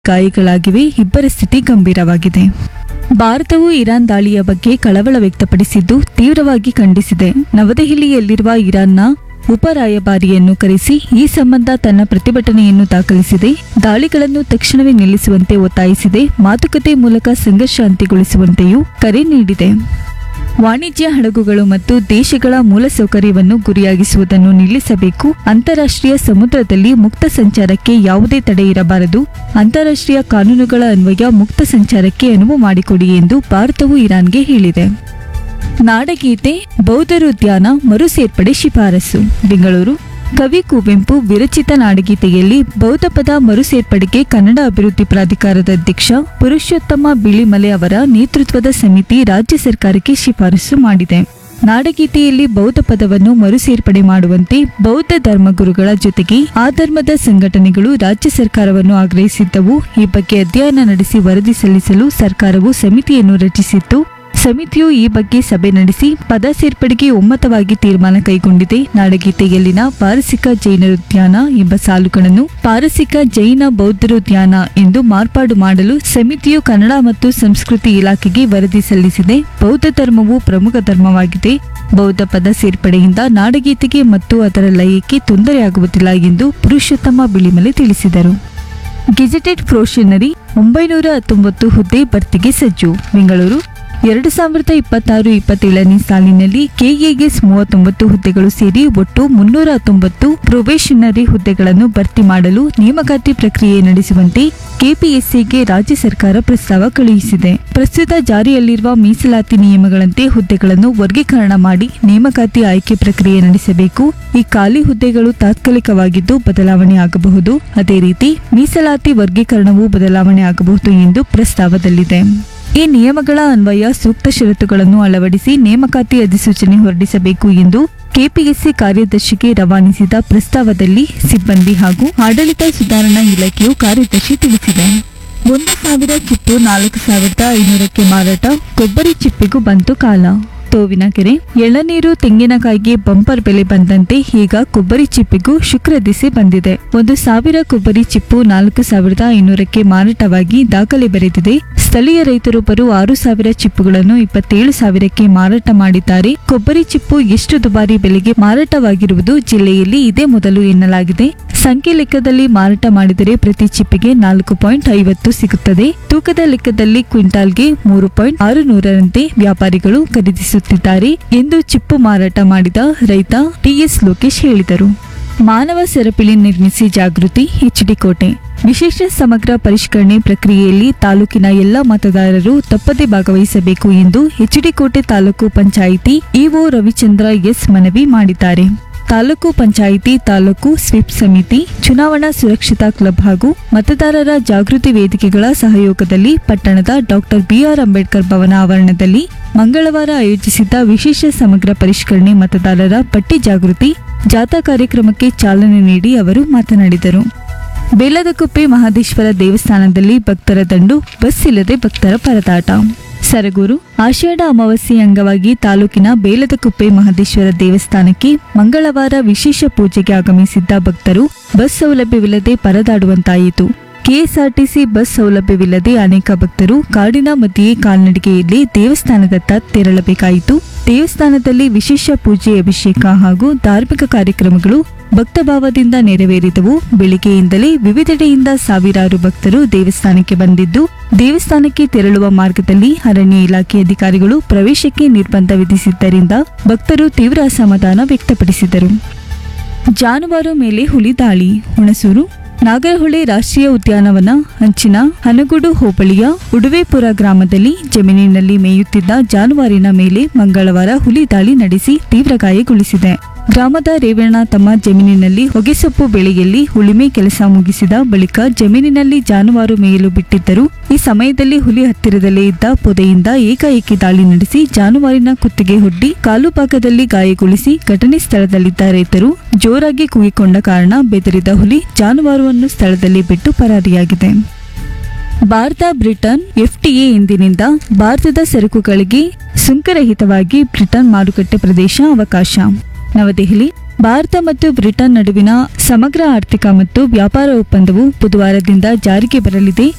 ಗಾಯಗಳಾಗಿವೆ ಇಬ್ಬರ ಸ್ಥಿತಿ ಗಂಭೀರವಾಗಿದೆ ಭಾರತವು ಇರಾನ್ ದಾಳಿಯ ಬಗ್ಗೆ ಕಳವಳ ವ್ಯಕ್ತಪಡಿಸಿದ್ದು ತೀವ್ರವಾಗಿ ಖಂಡಿಸಿದೆ ನವದೆಹಲಿಯಲ್ಲಿರುವ ಇರಾನ್ನ ಉಪರಾಯಭಾರಿಯನ್ನು ಕರೆಸಿ ಈ ಸಂಬಂಧ ತನ್ನ ಪ್ರತಿಭಟನೆಯನ್ನು ದಾಖಲಿಸಿದೆ ದಾಳಿಗಳನ್ನು ತಕ್ಷಣವೇ ನಿಲ್ಲಿಸುವಂತೆ ಒತ್ತಾಯಿಸಿದೆ ಮಾತುಕತೆ ಮೂಲಕ ಸಂಘರ್ಷ ಅಂತ್ಯಗೊಳಿಸುವಂತೆಯೂ ಕರೆ ನೀಡಿದೆ ವಾಣಿಜ್ಯ ಹಡಗುಗಳು ಮತ್ತು ದೇಶಗಳ ಮೂಲಸೌಕರ್ಯವನ್ನು ಗುರಿಯಾಗಿಸುವುದನ್ನು ನಿಲ್ಲಿಸಬೇಕು ಅಂತಾರಾಷ್ಟ್ರೀಯ ಸಮುದ್ರದಲ್ಲಿ ಮುಕ್ತ ಸಂಚಾರಕ್ಕೆ ಯಾವುದೇ ತಡೆ ಇರಬಾರದು ಅಂತಾರಾಷ್ಟ್ರೀಯ ಕಾನೂನುಗಳ ಅನ್ವಯ ಮುಕ್ತ ಸಂಚಾರಕ್ಕೆ ಅನುವು ಮಾಡಿಕೊಡಿ ಎಂದು ಭಾರತವು ಇರಾನ್ಗೆ ಹೇಳಿದೆ ನಾಡಗೀತೆ ಬೌದ್ಧರು ಧ್ಯಾನ ಮರು ಸೇರ್ಪಡೆ ಶಿಫಾರಸು ಬೆಂಗಳೂರು ಕವಿ ಕುವೆಂಪು ವಿರಚಿತ ನಾಡಗೀತೆಯಲ್ಲಿ ಬೌದ್ಧ ಪದ ಮರು ಸೇರ್ಪಡೆಗೆ ಕನ್ನಡ ಅಭಿವೃದ್ಧಿ ಪ್ರಾಧಿಕಾರದ ಅಧ್ಯಕ್ಷ ಪುರುಷೋತ್ತಮ ಬಿಳಿಮಲೆ ಅವರ ನೇತೃತ್ವದ ಸಮಿತಿ ರಾಜ್ಯ ಸರ್ಕಾರಕ್ಕೆ ಶಿಫಾರಸು ಮಾಡಿದೆ ನಾಡಗೀತೆಯಲ್ಲಿ ಬೌದ್ಧ ಪದವನ್ನು ಮರು ಸೇರ್ಪಡೆ ಮಾಡುವಂತೆ ಬೌದ್ಧ ಧರ್ಮಗುರುಗಳ ಜೊತೆಗೆ ಆ ಧರ್ಮದ ಸಂಘಟನೆಗಳು ರಾಜ್ಯ ಸರ್ಕಾರವನ್ನು ಆಗ್ರಹಿಸಿದ್ದವು ಈ ಬಗ್ಗೆ ಅಧ್ಯಯನ ನಡೆಸಿ ವರದಿ ಸಲ್ಲಿಸಲು ಸರ್ಕಾರವು ಸಮಿತಿಯನ್ನು ರಚಿಸಿತ್ತು ಸಮಿತಿಯು ಈ ಬಗ್ಗೆ ಸಭೆ ನಡೆಸಿ ಪದ ಸೇರ್ಪಡೆಗೆ ಒಮ್ಮತವಾಗಿ ತೀರ್ಮಾನ ಕೈಗೊಂಡಿದೆ ನಾಡಗೀತೆಯಲ್ಲಿನ ಪಾರಸಿಕ ಜೈನರು ಧ್ಯಾನ ಎಂಬ ಸಾಲುಗಳನ್ನು ಪಾರಸಿಕ ಜೈನ ಬೌದ್ಧರು ಧ್ಯಾನ ಎಂದು ಮಾರ್ಪಾಡು ಮಾಡಲು ಸಮಿತಿಯು ಕನ್ನಡ ಮತ್ತು ಸಂಸ್ಕೃತಿ ಇಲಾಖೆಗೆ ವರದಿ ಸಲ್ಲಿಸಿದೆ ಬೌದ್ಧ ಧರ್ಮವು ಪ್ರಮುಖ ಧರ್ಮವಾಗಿದೆ ಬೌದ್ಧ ಪದ ಸೇರ್ಪಡೆಯಿಂದ ನಾಡಗೀತೆಗೆ ಮತ್ತು ಅದರ ಲಯಕ್ಕೆ ತೊಂದರೆಯಾಗುವುದಿಲ್ಲ ಎಂದು ಪುರುಷೋತ್ತಮ ಬಿಳಿಮಲೆ ತಿಳಿಸಿದರು ಗೆಜೆಟೆಡ್ ಪ್ರೊಷನರಿ ಒಂಬೈನೂರ ಹತ್ತೊಂಬತ್ತು ಹುದ್ದೆ ಭರ್ತಿಗೆ ಸಜ್ಜು ಬೆಂಗಳೂರು ಎರಡು ಸಾವಿರದ ಇಪ್ಪತ್ತಾರು ಇಪ್ಪತ್ತೇಳನೇ ಸಾಲಿನಲ್ಲಿ ಕೆಎಎಸ್ ಮೂವತ್ತೊಂಬತ್ತು ಹುದ್ದೆಗಳು ಸೇರಿ ಒಟ್ಟು ಮುನ್ನೂರ ಹತ್ತೊಂಬತ್ತು ಪ್ರೊಬೇಷನರಿ ಹುದ್ದೆಗಳನ್ನು ಭರ್ತಿ ಮಾಡಲು ನೇಮಕಾತಿ ಪ್ರಕ್ರಿಯೆ ನಡೆಸುವಂತೆ ಕೆಪಿಎಸ್ಸಿಗೆ ರಾಜ್ಯ ಸರ್ಕಾರ ಪ್ರಸ್ತಾವ ಕಳುಹಿಸಿದೆ ಪ್ರಸ್ತುತ ಜಾರಿಯಲ್ಲಿರುವ ಮೀಸಲಾತಿ ನಿಯಮಗಳಂತೆ ಹುದ್ದೆಗಳನ್ನು ವರ್ಗೀಕರಣ ಮಾಡಿ ನೇಮಕಾತಿ ಆಯ್ಕೆ ಪ್ರಕ್ರಿಯೆ ನಡೆಸಬೇಕು ಈ ಖಾಲಿ ಹುದ್ದೆಗಳು ತಾತ್ಕಾಲಿಕವಾಗಿದ್ದು ಬದಲಾವಣೆ ಆಗಬಹುದು ಅದೇ ರೀತಿ ಮೀಸಲಾತಿ ವರ್ಗೀಕರಣವೂ ಬದಲಾವಣೆ ಆಗಬಹುದು ಎಂದು ಪ್ರಸ್ತಾವದಲ್ಲಿದೆ ಈ ನಿಯಮಗಳ ಅನ್ವಯ ಸೂಕ್ತ ಷರತ್ತುಗಳನ್ನು ಅಳವಡಿಸಿ ನೇಮಕಾತಿ ಅಧಿಸೂಚನೆ ಹೊರಡಿಸಬೇಕು ಎಂದು ಕೆಪಿಎಸ್ಸಿ ಕಾರ್ಯದರ್ಶಿಗೆ ರವಾನಿಸಿದ ಪ್ರಸ್ತಾವದಲ್ಲಿ ಸಿಬ್ಬಂದಿ ಹಾಗೂ ಆಡಳಿತ ಸುಧಾರಣಾ ಇಲಾಖೆಯು ಕಾರ್ಯದರ್ಶಿ ತಿಳಿಸಿದೆ ಒಂದು ಸಾವಿರ ಚಿಪ್ಪು ನಾಲ್ಕು ಸಾವಿರದ ಐನೂರಕ್ಕೆ ಮಾರಾಟ ಕೊಬ್ಬರಿ ಚಿಪ್ಪಿಗೂ ಬಂತು ಕಾಲ ತೋವಿನಕೆರೆ ಎಳನೀರು ತೆಂಗಿನಕಾಯಿಗೆ ಬಂಪರ್ ಬೆಲೆ ಬಂದಂತೆ ಈಗ ಕೊಬ್ಬರಿ ಚಿಪ್ಪಿಗೂ ಶುಕ್ರ ದಿಸೆ ಬಂದಿದೆ ಒಂದು ಸಾವಿರ ಕೊಬ್ಬರಿ ಚಿಪ್ಪು ನಾಲ್ಕು ಸಾವಿರದ ಐನೂರಕ್ಕೆ ಮಾರಾಟವಾಗಿ ದಾಖಲೆ ಬರೆದಿದೆ ಸ್ಥಳೀಯ ರೈತರೊಬ್ಬರು ಆರು ಸಾವಿರ ಚಿಪ್ಪುಗಳನ್ನು ಇಪ್ಪತ್ತೇಳು ಸಾವಿರಕ್ಕೆ ಮಾರಾಟ ಮಾಡಿದ್ದಾರೆ ಕೊಬ್ಬರಿ ಚಿಪ್ಪು ಎಷ್ಟು ದುಬಾರಿ ಬೆಲೆಗೆ ಮಾರಾಟವಾಗಿರುವುದು ಜಿಲ್ಲೆಯಲ್ಲಿ ಇದೇ ಮೊದಲು ಎನ್ನಲಾಗಿದೆ ಸಂಖ್ಯೆ ಲೆಕ್ಕದಲ್ಲಿ ಮಾರಾಟ ಮಾಡಿದರೆ ಪ್ರತಿ ಚಿಪ್ಪಿಗೆ ನಾಲ್ಕು ಪಾಯಿಂಟ್ ಐವತ್ತು ಸಿಗುತ್ತದೆ ತೂಕದ ಲೆಕ್ಕದಲ್ಲಿ ಕ್ವಿಂಟಾಲ್ಗೆ ಮೂರು ಪಾಯಿಂಟ್ ಆರು ನೂರರಂತೆ ವ್ಯಾಪಾರಿಗಳು ಖರೀದಿಸುತ್ತಿದ್ದಾರೆ ಎಂದು ಚಿಪ್ಪು ಮಾರಾಟ ಮಾಡಿದ ರೈತ ಟಿಎಸ್ ಲೋಕೇಶ್ ಹೇಳಿದರು ಮಾನವ ಸರಪಳಿ ನಿರ್ಮಿಸಿ ಜಾಗೃತಿ ಎಚ್ಡಿ ಕೋಟೆ ವಿಶೇಷ ಸಮಗ್ರ ಪರಿಷ್ಕರಣೆ ಪ್ರಕ್ರಿಯೆಯಲ್ಲಿ ತಾಲೂಕಿನ ಎಲ್ಲ ಮತದಾರರು ತಪ್ಪದೆ ಭಾಗವಹಿಸಬೇಕು ಎಂದು ಎಚ್ಡಿ ಕೋಟೆ ತಾಲೂಕು ಪಂಚಾಯಿತಿ ಇಒ ರವಿಚಂದ್ರ ಎಸ್ ಮನವಿ ಮಾಡಿದ್ದಾರೆ ತಾಲೂಕು ಪಂಚಾಯಿತಿ ತಾಲೂಕು ಸ್ವಿಪ್ ಸಮಿತಿ ಚುನಾವಣಾ ಸುರಕ್ಷತಾ ಕ್ಲಬ್ ಹಾಗೂ ಮತದಾರರ ಜಾಗೃತಿ ವೇದಿಕೆಗಳ ಸಹಯೋಗದಲ್ಲಿ ಪಟ್ಟಣದ ಡಾಕ್ಟರ್ ಬಿಆರ್ ಅಂಬೇಡ್ಕರ್ ಭವನ ಆವರಣದಲ್ಲಿ ಮಂಗಳವಾರ ಆಯೋಜಿಸಿದ್ದ ವಿಶೇಷ ಸಮಗ್ರ ಪರಿಷ್ಕರಣೆ ಮತದಾರರ ಪಟ್ಟಿ ಜಾಗೃತಿ ಜಾಥಾ ಕಾರ್ಯಕ್ರಮಕ್ಕೆ ಚಾಲನೆ ನೀಡಿ ಅವರು ಮಾತನಾಡಿದರು ಬೇಲದಕುಪ್ಪೆ ಮಹದೇಶ್ವರ ದೇವಸ್ಥಾನದಲ್ಲಿ ಭಕ್ತರ ದಂಡು ಬಸ್ ಇಲ್ಲದೆ ಭಕ್ತರ ಪರದಾಟ ಸರಗೂರು ಆಷಾಢ ಅಮಾವಾಸ್ಯೆ ಅಂಗವಾಗಿ ತಾಲೂಕಿನ ಬೇಲದಕುಪ್ಪೆ ಮಹದೇಶ್ವರ ದೇವಸ್ಥಾನಕ್ಕೆ ಮಂಗಳವಾರ ವಿಶೇಷ ಪೂಜೆಗೆ ಆಗಮಿಸಿದ್ದ ಭಕ್ತರು ಬಸ್ ಸೌಲಭ್ಯವಿಲ್ಲದೆ ಪರದಾಡುವಂತಾಯಿತು ಕೆಎಸ್ಆರ್ಟಿಸಿ ಬಸ್ ಸೌಲಭ್ಯವಿಲ್ಲದೆ ಅನೇಕ ಭಕ್ತರು ಕಾಡಿನ ಮಧ್ಯೆಯೇ ಕಾಲ್ನಡಿಗೆಯಲ್ಲಿ ದೇವಸ್ಥಾನದತ್ತ ತೆರಳಬೇಕಾಯಿತು ದೇವಸ್ಥಾನದಲ್ಲಿ ವಿಶೇಷ ಪೂಜೆ ಅಭಿಷೇಕ ಹಾಗೂ ಧಾರ್ಮಿಕ ಕಾರ್ಯಕ್ರಮಗಳು ಭಕ್ತಭಾವದಿಂದ ನೆರವೇರಿದವು ಬೆಳಿಗ್ಗೆಯಿಂದಲೇ ವಿವಿಧೆಡೆಯಿಂದ ಸಾವಿರಾರು ಭಕ್ತರು ದೇವಸ್ಥಾನಕ್ಕೆ ಬಂದಿದ್ದು ದೇವಸ್ಥಾನಕ್ಕೆ ತೆರಳುವ ಮಾರ್ಗದಲ್ಲಿ ಅರಣ್ಯ ಇಲಾಖೆ ಅಧಿಕಾರಿಗಳು ಪ್ರವೇಶಕ್ಕೆ ನಿರ್ಬಂಧ ವಿಧಿಸಿದ್ದರಿಂದ ಭಕ್ತರು ತೀವ್ರ ಅಸಮಾಧಾನ ವ್ಯಕ್ತಪಡಿಸಿದರು ಜಾನುವಾರು ಮೇಲೆ ಹುಲಿ ದಾಳಿ ಹುಣಸೂರು ನಾಗರಹೊಳೆ ರಾಷ್ಟ್ರೀಯ ಉದ್ಯಾನವನ ಅಂಚಿನ ಹನಗುಡು ಹೋಬಳಿಯ ಉಡುವೆಪುರ ಗ್ರಾಮದಲ್ಲಿ ಜಮೀನಿನಲ್ಲಿ ಮೇಯುತ್ತಿದ್ದ ಜಾನುವಾರಿನ ಮೇಲೆ ಮಂಗಳವಾರ ಹುಲಿ ದಾಳಿ ನಡೆಸಿ ತೀವ್ರ ಗಾಯಗೊಳಿಸಿದೆ ಗ್ರಾಮದ ರೇವಣ್ಣ ತಮ್ಮ ಜಮೀನಿನಲ್ಲಿ ಹೊಗೆಸೊಪ್ಪು ಬೆಳೆಯಲ್ಲಿ ಉಳಿಮೆ ಕೆಲಸ ಮುಗಿಸಿದ ಬಳಿಕ ಜಮೀನಿನಲ್ಲಿ ಜಾನುವಾರು ಮೇಯಲು ಬಿಟ್ಟಿದ್ದರು ಈ ಸಮಯದಲ್ಲಿ ಹುಲಿ ಹತ್ತಿರದಲ್ಲೇ ಇದ್ದ ಪೊದೆಯಿಂದ ಏಕಾಏಕಿ ದಾಳಿ ನಡೆಸಿ ಜಾನುವಾರಿನ ಕುತ್ತಿಗೆ ಹೊಡ್ಡಿ ಕಾಲು ಭಾಗದಲ್ಲಿ ಗಾಯಗೊಳಿಸಿ ಘಟನೆ ಸ್ಥಳದಲ್ಲಿದ್ದ ರೈತರು ಜೋರಾಗಿ ಕೂಗಿಕೊಂಡ ಕಾರಣ ಬೆದರಿದ ಹುಲಿ ಜಾನುವಾರುವನ್ನು ಸ್ಥಳದಲ್ಲಿ ಬಿಟ್ಟು ಪರಾರಿಯಾಗಿದೆ ಭಾರತ ಬ್ರಿಟನ್ ಎಫ್ಟಿಎ ಇಂದಿನಿಂದ ಭಾರತದ ಸರಕುಗಳಿಗೆ ಸುಂಕರಹಿತವಾಗಿ ಬ್ರಿಟನ್ ಮಾರುಕಟ್ಟೆ ಪ್ರದೇಶ ಅವಕಾಶ ನವದೆಹಲಿ ಭಾರತ ಮತ್ತು ಬ್ರಿಟನ್ ನಡುವಿನ ಸಮಗ್ರ ಆರ್ಥಿಕ ಮತ್ತು ವ್ಯಾಪಾರ ಒಪ್ಪಂದವು ಬುಧವಾರದಿಂದ ಜಾರಿಗೆ ಬರಲಿದೆ